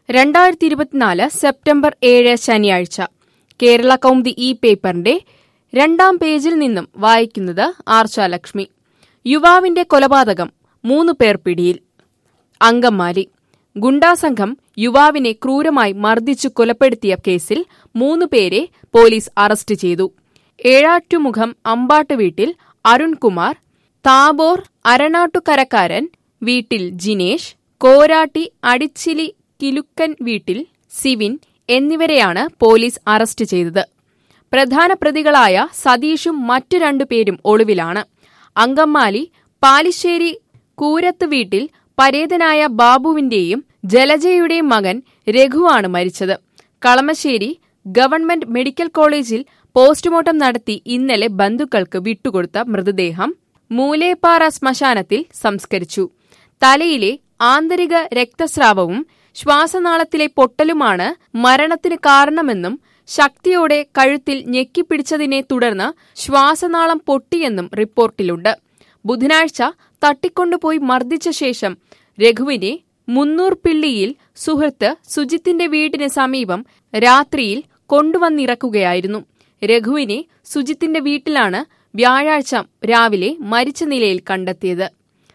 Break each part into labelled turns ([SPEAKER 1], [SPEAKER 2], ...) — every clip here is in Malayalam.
[SPEAKER 1] രണ്ടായിരത്തി ഇരുപത്തിനാല് സെപ്റ്റംബർ ഏഴ് ശനിയാഴ്ച കേരള കൗമുദി ഈ പേപ്പറിന്റെ രണ്ടാം പേജിൽ നിന്നും വായിക്കുന്നത് ആർച്ചാലക്ഷ്മി യുവാവിന്റെ കൊലപാതകം മൂന്ന് പേർ പിടിയിൽ അങ്കമാലി ഗുണ്ടാസംഘം യുവാവിനെ ക്രൂരമായി മർദ്ദിച്ചു കൊലപ്പെടുത്തിയ കേസിൽ മൂന്ന് പേരെ പോലീസ് അറസ്റ്റ് ചെയ്തു ഏഴാറ്റുമുഖം അമ്പാട്ട് വീട്ടിൽ അരുൺകുമാർ താബോർ അരണാട്ടുകരക്കാരൻ വീട്ടിൽ ജിനേഷ് കോരാട്ടി അടിച്ചിലി കിലുക്കൻ വീട്ടിൽ സിവിൻ എന്നിവരെയാണ് പോലീസ് അറസ്റ്റ് ചെയ്തത് പ്രധാന പ്രതികളായ സതീഷും മറ്റു രണ്ടുപേരും ഒളിവിലാണ് അങ്കമാലി പാലിശ്ശേരി കൂരത്ത് വീട്ടിൽ പരേതനായ ബാബുവിന്റെയും ജലജയുടെയും മകൻ രഘുവാണ് മരിച്ചത് കളമശ്ശേരി ഗവൺമെന്റ് മെഡിക്കൽ കോളേജിൽ പോസ്റ്റ്മോർട്ടം നടത്തി ഇന്നലെ ബന്ധുക്കൾക്ക് വിട്ടുകൊടുത്ത മൃതദേഹം മൂലേപ്പാറ ശ്മശാനത്തിൽ സംസ്കരിച്ചു തലയിലെ ആന്തരിക രക്തസ്രാവവും ശ്വാസനാളത്തിലെ പൊട്ടലുമാണ് മരണത്തിന് കാരണമെന്നും ശക്തിയോടെ കഴുത്തിൽ ഞെക്കിപ്പിടിച്ചതിനെ തുടർന്ന് ശ്വാസനാളം പൊട്ടിയെന്നും റിപ്പോർട്ടിലുണ്ട് ബുധനാഴ്ച തട്ടിക്കൊണ്ടുപോയി മർദ്ദിച്ച ശേഷം രഘുവിനെ മുന്നൂർ പിള്ളിയിൽ സുഹൃത്ത് സുജിത്തിന്റെ വീടിന് സമീപം രാത്രിയിൽ കൊണ്ടുവന്നിറക്കുകയായിരുന്നു രഘുവിനെ സുജിത്തിന്റെ വീട്ടിലാണ് വ്യാഴാഴ്ച രാവിലെ മരിച്ച നിലയിൽ കണ്ടെത്തിയത്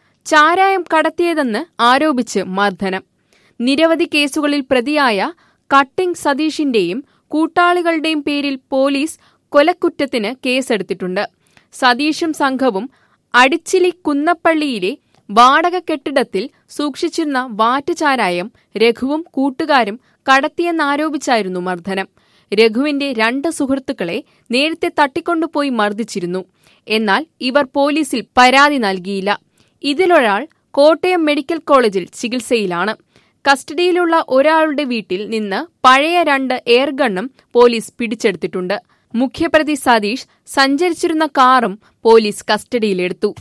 [SPEAKER 1] ചാരായം കടത്തിയതെന്ന് ആരോപിച്ച് മർദ്ദനം നിരവധി കേസുകളിൽ പ്രതിയായ കട്ടിംഗ് സതീഷിന്റെയും കൂട്ടാളികളുടെയും പേരിൽ പോലീസ് കൊലക്കുറ്റത്തിന് കേസെടുത്തിട്ടുണ്ട് സതീഷും സംഘവും അടിച്ചിലി കുന്നപ്പള്ളിയിലെ വാടക കെട്ടിടത്തിൽ സൂക്ഷിച്ചിരുന്ന വാറ്റുചാരായം രഘുവും കൂട്ടുകാരും കടത്തിയെന്നാരോപിച്ചായിരുന്നു മർദ്ദനം രഘുവിന്റെ രണ്ട് സുഹൃത്തുക്കളെ നേരത്തെ തട്ടിക്കൊണ്ടുപോയി മർദ്ദിച്ചിരുന്നു എന്നാൽ ഇവർ പോലീസിൽ പരാതി നൽകിയില്ല ഇതിലൊരാൾ കോട്ടയം മെഡിക്കൽ കോളേജിൽ ചികിത്സയിലാണ് കസ്റ്റഡിയിലുള്ള ഒരാളുടെ വീട്ടിൽ നിന്ന് പഴയ രണ്ട് എയർഗണ്ണും പോലീസ് പിടിച്ചെടുത്തിട്ടുണ്ട് മുഖ്യപ്രതി സതീഷ് സഞ്ചരിച്ചിരുന്ന കാറും പോലീസ് കസ്റ്റഡിയിലെടുത്തു